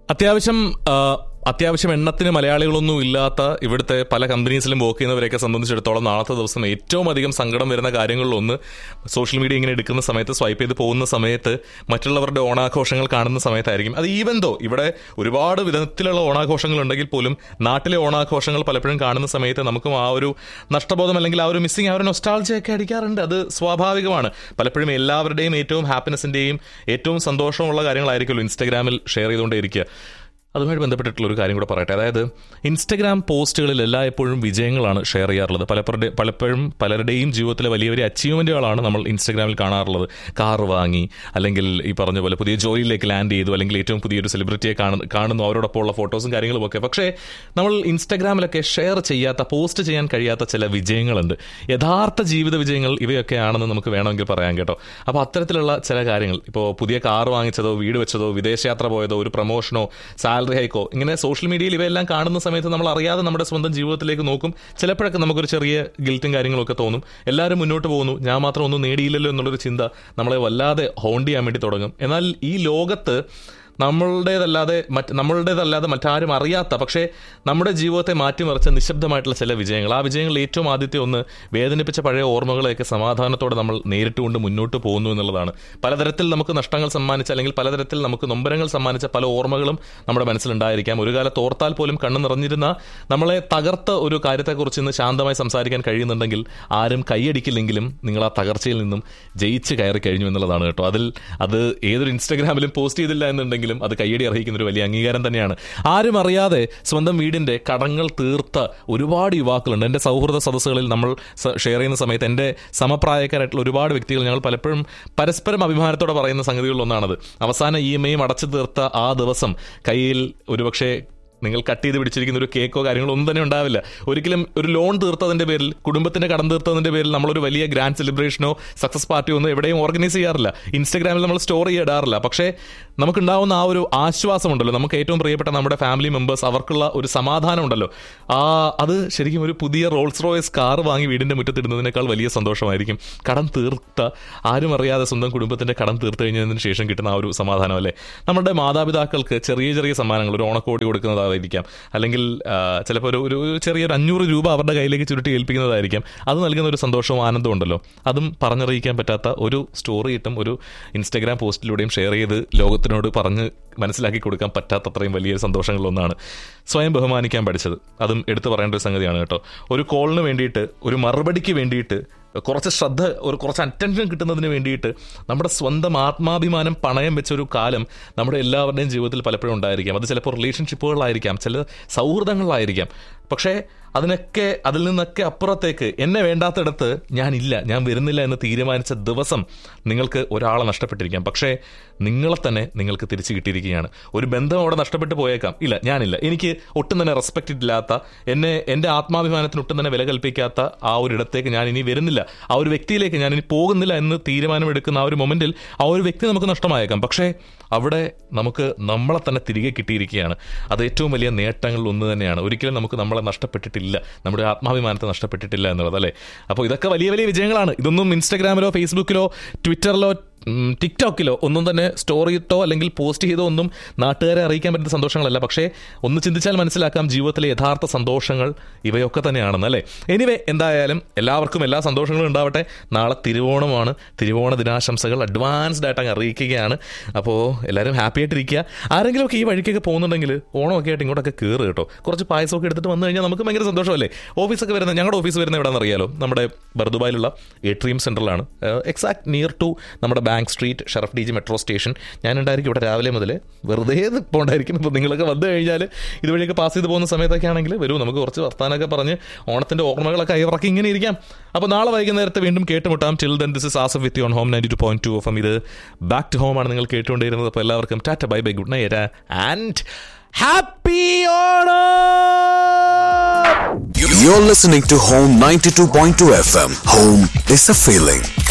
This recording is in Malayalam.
അത്യാവശ്യം ആ, അത്യാവശ്യം എണ്ണത്തിന് മലയാളികളൊന്നും ഇല്ലാത്ത ഇവിടുത്തെ പല കമ്പനീസിലും വർക്ക് ചെയ്യുന്നവരെയൊക്കെ സംബന്ധിച്ചിടത്തോളം നാളത്തെ ദിവസം ഏറ്റവും അധികം സങ്കടം വരുന്ന കാര്യങ്ങളിലൊന്ന് സോഷ്യൽ മീഡിയ ഇങ്ങനെ എടുക്കുന്ന സമയത്ത് സ്വൈപ്പ് ചെയ്ത് പോകുന്ന സമയത്ത് മറ്റുള്ളവരുടെ ഓണാഘോഷങ്ങൾ കാണുന്ന സമയത്തായിരിക്കും അത് ഈവൻ ദോ ഇവിടെ ഒരുപാട് വിധത്തിലുള്ള ഓണാഘോഷങ്ങൾ ഉണ്ടെങ്കിൽ പോലും നാട്ടിലെ ഓണാഘോഷങ്ങൾ പലപ്പോഴും കാണുന്ന സമയത്ത് നമുക്കും ആ ഒരു നഷ്ടബോധം അല്ലെങ്കിൽ ആ ഒരു മിസ്സിങ് ആ ഒരു നൊസ്റ്റാൾജിയൊക്കെ അടിക്കാറുണ്ട് അത് സ്വാഭാവികമാണ് പലപ്പോഴും എല്ലാവരുടെയും ഏറ്റവും ഹാപ്പിനെസിന്റെയും ഏറ്റവും സന്തോഷമുള്ള കാര്യങ്ങളായിരിക്കുമല്ലോ ഇൻസ്റ്റാഗ്രാമിൽ ഷെയർ ചെയ്തുകൊണ്ടേയിരിക്കുക അതുമായി ബന്ധപ്പെട്ടിട്ടുള്ള ഒരു കാര്യം കൂടെ പറയട്ടെ അതായത് ഇൻസ്റ്റഗ്രാം പോസ്റ്റുകളിൽ എല്ലായ്പ്പോഴും വിജയങ്ങളാണ് ഷെയർ ചെയ്യാറുള്ളത് പലപ്പോഴും പലപ്പോഴും പലരുടെയും ജീവിതത്തിലെ വലിയ വലിയ അച്ചീവ്മെന്റുകളാണ് നമ്മൾ ഇൻസ്റ്റഗ്രാമിൽ കാണാറുള്ളത് കാർ വാങ്ങി അല്ലെങ്കിൽ ഈ പറഞ്ഞ പോലെ പുതിയ ജോലിയിലേക്ക് ലാൻഡ് ചെയ്തു അല്ലെങ്കിൽ ഏറ്റവും പുതിയൊരു സെലിബ്രിറ്റിയെ കാണുന്നു കാണുന്നു അവരോടൊപ്പമുള്ള ഫോട്ടോസും കാര്യങ്ങളും ഒക്കെ പക്ഷേ നമ്മൾ ഇൻസ്റ്റഗ്രാമിലൊക്കെ ഷെയർ ചെയ്യാത്ത പോസ്റ്റ് ചെയ്യാൻ കഴിയാത്ത ചില വിജയങ്ങളുണ്ട് യഥാർത്ഥ ജീവിത വിജയങ്ങൾ ഇവയൊക്കെയാണെന്ന് നമുക്ക് വേണമെങ്കിൽ പറയാം കേട്ടോ അപ്പോൾ അത്തരത്തിലുള്ള ചില കാര്യങ്ങൾ ഇപ്പോൾ പുതിയ കാർ വാങ്ങിച്ചതോ വീട് വെച്ചതോ വിദേശയാത്ര പോയതോ ഒരു പ്രൊമോഷനോ സാലറി ഹൈക്കോ ഇങ്ങനെ സോഷ്യൽ മീഡിയയിൽ ഇവയെല്ലാം കാണുന്ന സമയത്ത് നമ്മൾ അറിയാതെ നമ്മുടെ സ്വന്തം ജീവിതത്തിലേക്ക് നോക്കും ചിലപ്പോഴൊക്കെ നമുക്കൊരു ചെറിയ ഗിൽറ്റും കാര്യങ്ങളൊക്കെ തോന്നും എല്ലാവരും മുന്നോട്ട് പോകുന്നു ഞാൻ മാത്രം ഒന്നും നേടിയില്ലല്ലോ എന്നുള്ളൊരു ചിന്ത നമ്മളെ വല്ലാതെ ഹോണ്ട് ചെയ്യാൻ വേണ്ടി തുടങ്ങും എന്നാൽ ഈ ലോകത്ത് നമ്മളുടേതല്ലാതെ മറ്റ് നമ്മളുടേതല്ലാതെ മറ്റാരും അറിയാത്ത പക്ഷേ നമ്മുടെ ജീവിതത്തെ മാറ്റിമറിച്ച നിശബ്ദമായിട്ടുള്ള ചില വിജയങ്ങൾ ആ വിജയങ്ങളിൽ ഏറ്റവും ആദ്യത്തെ ഒന്ന് വേദനിപ്പിച്ച പഴയ ഓർമ്മകളെയൊക്കെ സമാധാനത്തോടെ നമ്മൾ നേരിട്ടുകൊണ്ട് മുന്നോട്ട് പോകുന്നു എന്നുള്ളതാണ് പലതരത്തിൽ നമുക്ക് നഷ്ടങ്ങൾ സമ്മാനിച്ച അല്ലെങ്കിൽ പലതരത്തിൽ നമുക്ക് നൊമ്പരങ്ങൾ സമ്മാനിച്ച പല ഓർമ്മകളും നമ്മുടെ മനസ്സിലുണ്ടായിരിക്കാം ഒരു കാലത്ത് ഓർത്താൽ പോലും കണ്ണു നിറഞ്ഞിരുന്ന നമ്മളെ തകർത്ത ഒരു കാര്യത്തെക്കുറിച്ച് ഇന്ന് ശാന്തമായി സംസാരിക്കാൻ കഴിയുന്നുണ്ടെങ്കിൽ ആരും കൈയടിക്കില്ലെങ്കിലും നിങ്ങൾ ആ തകർച്ചയിൽ നിന്നും ജയിച്ച് കയറി കഴിഞ്ഞു എന്നുള്ളതാണ് കേട്ടോ അതിൽ അത് ഏതൊരു ഇൻസ്റ്റാഗ്രാമിലും പോസ്റ്റ് ചെയ്തില്ല എന്നുണ്ടെങ്കിലും അത് കയ്യടി അർഹിക്കുന്ന ഒരു വലിയ അംഗീകാരം തന്നെയാണ് ആരും അറിയാതെ സ്വന്തം വീടിന്റെ കടങ്ങൾ തീർത്ത ഒരുപാട് യുവാക്കളുണ്ട് എൻ്റെ സൗഹൃദ സദസ്സുകളിൽ നമ്മൾ സ- ഷെയർ ചെയ്യുന്ന സമയത്ത് എൻ്റെ സമപ്രായക്കാരായിട്ടുള്ള ഒരുപാട് വ്യക്തികൾ ഞങ്ങൾ പലപ്പോഴും പരസ്പരം അഭിമാനത്തോടെ പറയുന്ന സംഗതികളിലൊന്നാണത് അവസാന ഇ എം ഐയും അടച്ചു തീർത്ത ആ ദിവസം കയ്യിൽ ഒരുപക്ഷെ നിങ്ങൾ കട്ട് ചെയ്ത് പിടിച്ചിരിക്കുന്ന ഒരു കേക്കോ കാര്യങ്ങളോ ഒന്നും തന്നെ ഉണ്ടാവില്ല ഒരിക്കലും ഒരു ലോൺ തീർത്തതിന്റെ പേരിൽ കുടുംബത്തിന്റെ കടം തീർത്തതിന്റെ പേരിൽ നമ്മളൊരു വലിയ ഗ്രാൻഡ് സെലിബ്രേഷനോ സക്സസ് പാർട്ടിയോ ഒന്നും എവിടെയും ഓർഗനൈസ് ചെയ്യാറില്ല ഇൻസ്റ്റാഗ്രാമിൽ നമ്മൾ സ്റ്റോറി ഇടാറില്ല പക്ഷേ നമുക്കുണ്ടാവുന്ന ആ ഒരു ആശ്വാസമുണ്ടല്ലോ നമുക്ക് ഏറ്റവും പ്രിയപ്പെട്ട നമ്മുടെ ഫാമിലി മെമ്പേഴ്സ് അവർക്കുള്ള ഒരു സമാധാനം ഉണ്ടല്ലോ ആ അത് ശരിക്കും ഒരു പുതിയ റോൾസ് റോയസ് കാർ വാങ്ങി വീടിന്റെ മുറ്റത്തിടുന്നതിനേക്കാൾ വലിയ സന്തോഷമായിരിക്കും കടം തീർത്ത ആരും അറിയാതെ സ്വന്തം കുടുംബത്തിന്റെ കടം തീർത്ത് കഴിഞ്ഞതിന് ശേഷം കിട്ടുന്ന ആ ഒരു സമാധാനം അല്ലേ നമ്മുടെ മാതാപിതാക്കൾക്ക് ചെറിയ ചെറിയ സമ്മാനങ്ങൾ ഒരു ഓണക്കോടി കൊടുക്കുന്നതായിരിക്കാം അല്ലെങ്കിൽ ആ, ചിലപ്പോൾ ഒരു ഒരു ഒരു ചെറിയൊരു അഞ്ഞൂറ് രൂപ അവരുടെ കയ്യിലേക്ക് ചുരുട്ടി ഏൽപ്പിക്കുന്നതായിരിക്കാം അത് നൽകുന്ന ഒരു സന്തോഷവും ആനന്ദവും ഉണ്ടല്ലോ അതും പറഞ്ഞറിയിക്കാൻ പറ്റാത്ത ഒരു സ്റ്റോറി ഇട്ടും ഒരു ഇൻസ്റ്റാഗ്രാം പോസ്റ്റിലൂടെയും ഷെയർ ചെയ്ത് ലോകത്തിനോട് പറഞ്ഞ് മനസ്സിലാക്കി കൊടുക്കാൻ പറ്റാത്തത്രയും വലിയ സന്തോഷങ്ങളിലൊന്നാണ് സ്വയം ബഹുമാനിക്കാൻ പഠിച്ചത് അതും എടുത്തു പറയേണ്ട ഒരു സംഗതിയാണ് കേട്ടോ ഒരു കോളിന് വേണ്ടിയിട്ട് ഒരു മറുപടിക്ക് വേണ്ടിയിട്ട് കുറച്ച് ശ്രദ്ധ ഒരു കുറച്ച് അറ്റൻഷൻ കിട്ടുന്നതിന് വേണ്ടിയിട്ട് നമ്മുടെ സ്വന്തം ആത്മാഭിമാനം പണയം വെച്ച ഒരു കാലം നമ്മുടെ എല്ലാവരുടെയും ജീവിതത്തിൽ പലപ്പോഴും ഉണ്ടായിരിക്കാം അത് ചിലപ്പോൾ റിലേഷൻഷിപ്പുകളായിരിക്കാം ചില സൗഹൃദങ്ങളായിരിക്കാം പക്ഷേ അതിനൊക്കെ അതിൽ നിന്നൊക്കെ അപ്പുറത്തേക്ക് എന്നെ വേണ്ടാത്തിടത്ത് ഞാനില്ല ഞാൻ വരുന്നില്ല എന്ന് തീരുമാനിച്ച ദിവസം നിങ്ങൾക്ക് ഒരാളെ നഷ്ടപ്പെട്ടിരിക്കാം പക്ഷേ നിങ്ങളെ തന്നെ നിങ്ങൾക്ക് തിരിച്ചു കിട്ടിയിരിക്കുകയാണ് ഒരു ബന്ധം അവിടെ നഷ്ടപ്പെട്ടു പോയേക്കാം ഇല്ല ഞാനില്ല എനിക്ക് ഒട്ടും തന്നെ റെസ്പെക്റ്റ് ഇല്ലാത്ത എന്നെ എൻ്റെ ആത്മാഭിമാനത്തിന് ഒട്ടും തന്നെ വില കൽപ്പിക്കാത്ത ആ ഒരു ഇടത്തേക്ക് ഞാൻ ഇനി വരുന്നില്ല ആ ഒരു വ്യക്തിയിലേക്ക് ഞാൻ ഇനി പോകുന്നില്ല എന്ന് തീരുമാനമെടുക്കുന്ന ആ ഒരു മൊമെന്റിൽ ആ ഒരു വ്യക്തി നമുക്ക് നഷ്ടമായേക്കാം പക്ഷേ അവിടെ നമുക്ക് നമ്മളെ തന്നെ തിരികെ കിട്ടിയിരിക്കുകയാണ് അത് ഏറ്റവും വലിയ നേട്ടങ്ങളിൽ ഒന്ന് തന്നെയാണ് ഒരിക്കലും നമുക്ക് നമ്മളെ നഷ്ടപ്പെട്ടിട്ടില്ല നമ്മുടെ ആത്മാഭിമാനത്തെ നഷ്ടപ്പെട്ടിട്ടില്ല എന്നുള്ളത് അല്ലേ അപ്പോൾ ഇതൊക്കെ വലിയ വലിയ വിജയങ്ങളാണ് ഇതൊന്നും ഇൻസ്റ്റാഗ്രാമിലോ ഫേസ്ബുക്കിലോ ട്വിറ്ററിലോ ഉം, ടിക്ടോക്കിലോ ഒന്നും തന്നെ സ്റ്റോറി ഇട്ടോ അല്ലെങ്കിൽ പോസ്റ്റ് ചെയ്തോ ഒന്നും നാട്ടുകാരെ അറിയിക്കാൻ പറ്റുന്ന സന്തോഷങ്ങളല്ല പക്ഷേ ഒന്ന് ചിന്തിച്ചാൽ മനസ്സിലാക്കാം ജീവിതത്തിലെ യഥാർത്ഥ സന്തോഷങ്ങൾ ഇവയൊക്കെ തന്നെയാണെന്ന് അല്ലേ എനിവേ എന്തായാലും എല്ലാവർക്കും എല്ലാ സന്തോഷങ്ങളും ഉണ്ടാവട്ടെ നാളെ തിരുവോണമാണ് തിരുവോണ ദിനാശംസകൾ അഡ്വാൻസ്ഡ് ആയിട്ട് അങ്ങ് അറിയിക്കുകയാണ് അപ്പോൾ എല്ലാവരും ഹാപ്പി ആയിട്ടിരിക്കുക ആരെങ്കിലും ഒക്കെ ഈ വഴിക്കൊക്കെ പോകുന്നുണ്ടെങ്കിൽ ഓണമൊക്കെ ആയിട്ട് ഇങ്ങോട്ടൊക്കെ കയറ് കേട്ടോ കുറച്ച് പായസമൊക്കെ എടുത്തിട്ട് വന്നു കഴിഞ്ഞാൽ നമുക്ക് ഭയങ്കര സന്തോഷമല്ലേ ഓഫീസൊക്കെ വരുന്നത് ഞങ്ങളുടെ ഓഫീസ് വരുന്നത് എവിടെയാണെന്ന് അറിയാലോ നമ്മുടെ ബർദുബായിലുള്ള എട്രിയം സെൻറ്ററിലാണ് എക്സാക്ട് നിയർ ടു നമ്മുടെ bank street Sharaf D G metro station ഞാൻ ഉണ്ടായിരിക്കും ഇവിടെ രാവിലെ മുതൽ വെറുതെ ഇപ്പോൾ ഉണ്ടായിരിക്കും ഇപ്പോൾ നിങ്ങളൊക്കെ വന്നു കഴിഞ്ഞാൽ ഇതുവഴിയൊക്കെ പാസ് ചെയ്ത് പോകുന്ന സമയത്തൊക്കെ ആണെങ്കിൽ വരൂ നമുക്ക് കുറച്ച് വർത്താനൊക്കെ പറഞ്ഞ് ഓണത്തിൻ്റെ ഓർമ്മകളൊക്കെ അയവിറക്കി ഇങ്ങനെ ഇരിക്കാം അപ്പോൾ നാളെ വൈകുന്നേരത്തെ വീണ്ടും കേട്ടുമുട്ടാം till then this is Asaf with on home ninety two point two F ഇത് ബാക്ക് ടു ഹോം ആണ് നിങ്ങൾ കേട്ടുകൊണ്ടിരുന്നത് അപ്പോൾ എല്ലാവർക്കും tata bye bye good night and happy Onam You're listening to Home 92.2 FM. Home is a feeling.